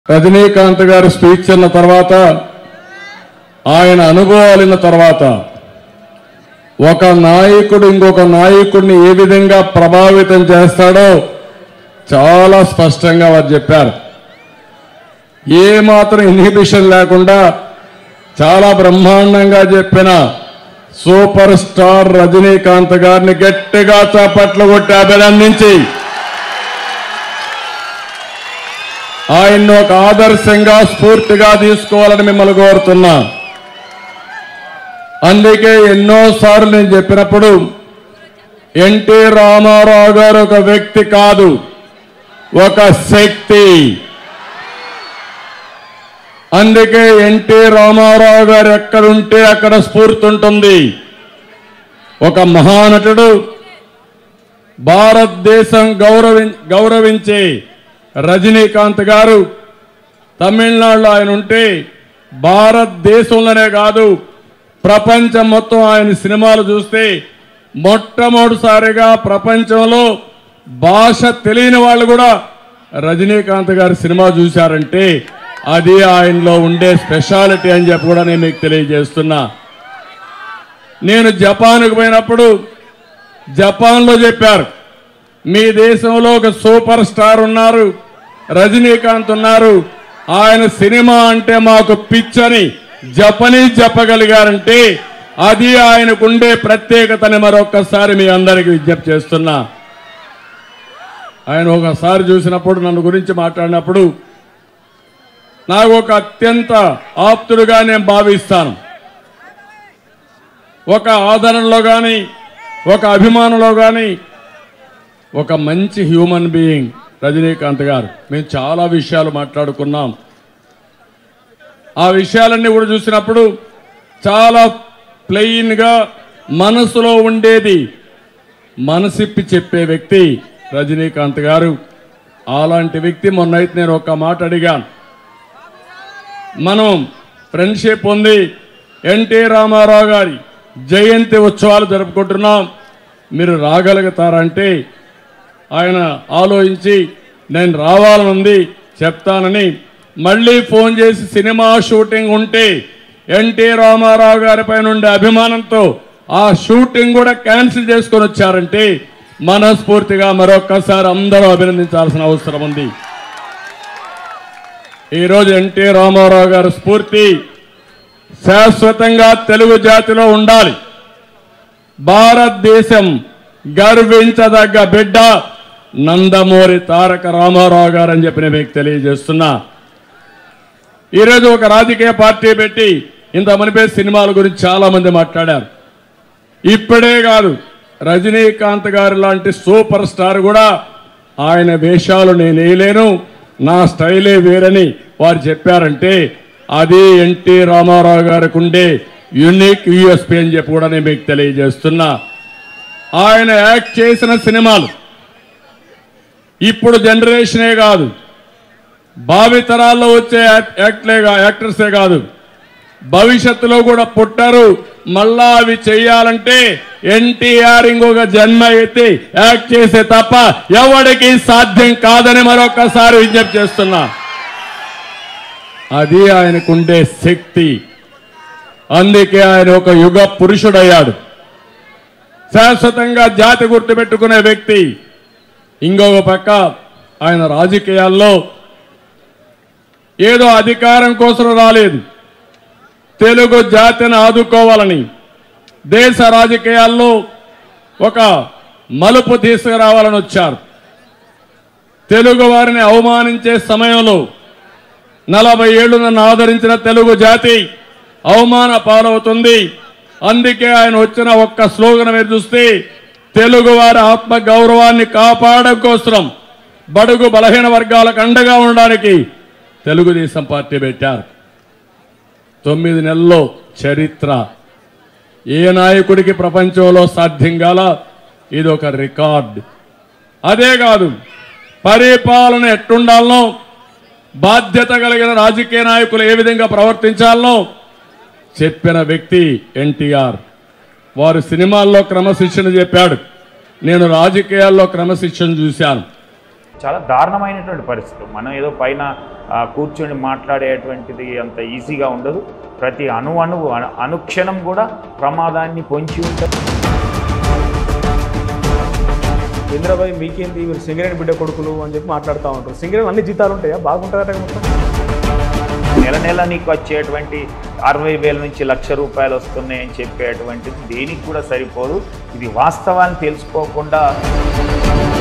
రజనీకాంత్ గారు స్పీచ్ అన్న తర్వాత ఆయన అనుభవాలు విన్న తర్వాత ఒక నాయకుడు ఇంకొక నాయకుడిని ఏ విధంగా ప్రభావితం చేస్తాడో చాలా స్పష్టంగా వారు చెప్పారు ఏ మాత్రం ఇన్హిబిషన్ లేకుండా చాలా బ్రహ్మాండంగా చెప్పిన సూపర్ స్టార్ రజనీకాంత్ గారిని గట్టిగా చప్పట్లు కొట్టి అభినందించి ఆయన్ని ఒక ఆదర్శంగా స్ఫూర్తిగా తీసుకోవాలని మిమ్మల్ని కోరుతున్నా అందుకే ఎన్నోసార్లు నేను చెప్పినప్పుడు ఎన్టీ రామారావు గారు ఒక వ్యక్తి కాదు ఒక శక్తి అందుకే ఎన్టీ రామారావు గారు ఎక్కడుంటే అక్కడ స్ఫూర్తి ఉంటుంది ఒక మహానటుడు భారతదేశం గౌరవి గౌరవించే రజనీకాంత్ గారు తమిళనాడులో ఆయన ఉంటే భారతదేశంలోనే కాదు ప్రపంచం మొత్తం ఆయన సినిమాలు చూస్తే మొట్టమొదటిసారిగా ప్రపంచంలో భాష తెలియని వాళ్ళు కూడా రజనీకాంత్ గారి సినిమా చూశారంటే అది ఆయనలో ఉండే స్పెషాలిటీ అని చెప్పి కూడా నేను మీకు తెలియజేస్తున్నా నేను జపాన్కు పోయినప్పుడు జపాన్లో చెప్పారు మీ దేశంలో ఒక సూపర్ స్టార్ ఉన్నారు రజనీకాంత్ ఉన్నారు ఆయన సినిమా అంటే మాకు పిచ్చని జపనీస్ చెప్పగలిగారంటే అది ఆయనకుండే ప్రత్యేకతని మరొక్కసారి మీ అందరికీ విజ్ఞప్తి చేస్తున్నా ఆయన ఒకసారి చూసినప్పుడు నన్ను గురించి మాట్లాడినప్పుడు నాకు ఒక అత్యంత ఆప్తుడుగా నేను భావిస్తాను ఒక ఆదరణలో కానీ ఒక అభిమానంలో కానీ ఒక మంచి హ్యూమన్ బీయింగ్ రజనీకాంత్ గారు మేము చాలా విషయాలు మాట్లాడుకున్నాం ఆ విషయాలన్నీ కూడా చూసినప్పుడు చాలా ప్లెయిన్గా మనసులో ఉండేది మనసిప్పి చెప్పే వ్యక్తి రజనీకాంత్ గారు అలాంటి వ్యక్తి మొన్నైతే నేను ఒక మాట అడిగాను మనం ఫ్రెండ్షిప్ ఉంది ఎన్టీ రామారావు గారి జయంతి ఉత్సవాలు జరుపుకుంటున్నాం మీరు రాగలుగుతారంటే ఆయన ఆలోచించి నేను రావాలనుంది చెప్తానని మళ్ళీ ఫోన్ చేసి సినిమా షూటింగ్ ఉంటే ఎన్టీ రామారావు గారి పైన ఉండే అభిమానంతో ఆ షూటింగ్ కూడా క్యాన్సిల్ చేసుకొని వచ్చారంటే మనస్ఫూర్తిగా మరొక్కసారి అందరూ అభినందించాల్సిన అవసరం ఉంది ఈరోజు ఎన్టీ రామారావు గారి స్ఫూర్తి శాశ్వతంగా తెలుగు జాతిలో ఉండాలి భారతదేశం గర్వించదగ్గ బిడ్డ నందమూరి తారక రామారావు గారు అని చెప్పి నేను మీకు తెలియజేస్తున్నా ఈరోజు ఒక రాజకీయ పార్టీ పెట్టి ఇంత మనిపే సినిమాల గురించి చాలా మంది మాట్లాడారు ఇప్పుడే కాదు రజనీకాంత్ గారు లాంటి సూపర్ స్టార్ కూడా ఆయన వేషాలు నేను వేయలేను నా స్టైలే వేరని వారు చెప్పారంటే అది ఎన్టీ రామారావు గారికి ఉండే యునిక్ యూఎస్పీ అని చెప్పి కూడా నేను మీకు తెలియజేస్తున్నా ఆయన యాక్ట్ చేసిన సినిమాలు ఇప్పుడు జనరేషనే కాదు భావితరాల్లో వచ్చే యాక్- యాక్ట్లే కా- యాక్టర్సే కాదు భవిష్యత్తులో కూడా పుట్టారు మళ్ళా అవి చేయాలంటే ఎన్టీఆర్ ఇంకొక జన్మ ఎత్తి యాక్ట్ చేసే తప్ప ఎవరికి సాధ్యం కాదని మరొకసారి విజ్ఞప్తి చేస్తున్నా అది ఆయనకుండే శక్తి అందుకే ఆయన ఒక యుగ పురుషుడయ్యాడు శాశ్వతంగా జాతి గుర్తుపెట్టుకునే వ్యక్తి ఇంకొక పక్క ఆయన రాజకీయాల్లో ఏదో అధికారం కోసం రాలేదు తెలుగు జాతిని ఆదుకోవాలని దేశ రాజకీయాల్లో ఒక మలుపు తీసుకురావాలని వచ్చారు తెలుగు వారిని అవమానించే సమయంలో నలభై ఏళ్లు నన్ను ఆదరించిన తెలుగు జాతి అవమాన పాలవుతుంది అందుకే ఆయన వచ్చిన ఒక్క స్లోగన్ మీరు చూస్తే తెలుగు వారి ఆత్మ గౌరవాన్ని కాపాడడం కోసం బడుగు బలహీన వర్గాలకు అండగా ఉండడానికి తెలుగుదేశం పార్టీ పెట్టారు తొమ్మిది నెలల్లో చరిత్ర ఏ నాయకుడికి ప్రపంచంలో సాధ్యం కాల ఇది ఒక రికార్డ్ అదే కాదు పరిపాలన ఎట్టుండాలనో బాధ్యత కలిగిన రాజకీయ నాయకులు ఏ విధంగా ప్రవర్తించాలనో చెప్పిన వ్యక్తి ఎన్టీఆర్ వారు సినిమాల్లో క్రమశిక్షణ చెప్పాడు నేను రాజకీయాల్లో క్రమశిక్షణ చూశాను చాలా దారుణమైనటువంటి పరిస్థితి మనం ఏదో పైన ఆ, కూర్చొని మాట్లాడేటువంటిది అంత ఈజీగా ఉండదు ప్రతి అణు అణువు అను- అనుక్షణం కూడా ప్రమాదాన్ని పొంచి ఉంటుంది ఇంద్రబాయ్ మీకేంది మీరు సింగరేణి బిడ్డ కొడుకులు అని చెప్పి మాట్లాడుతూ ఉంటారు సింగరేణి అన్ని జీతాలు ఉంటాయా బాగుంటుందట మొత్తం నెల నెల నీకు వచ్చేటువంటి అరవై వేల నుంచి లక్ష రూపాయలు వస్తున్నాయని చెప్పేటువంటిది దేనికి కూడా సరిపోదు ఇది వాస్తవాన్ని తెలుసుకోకుండా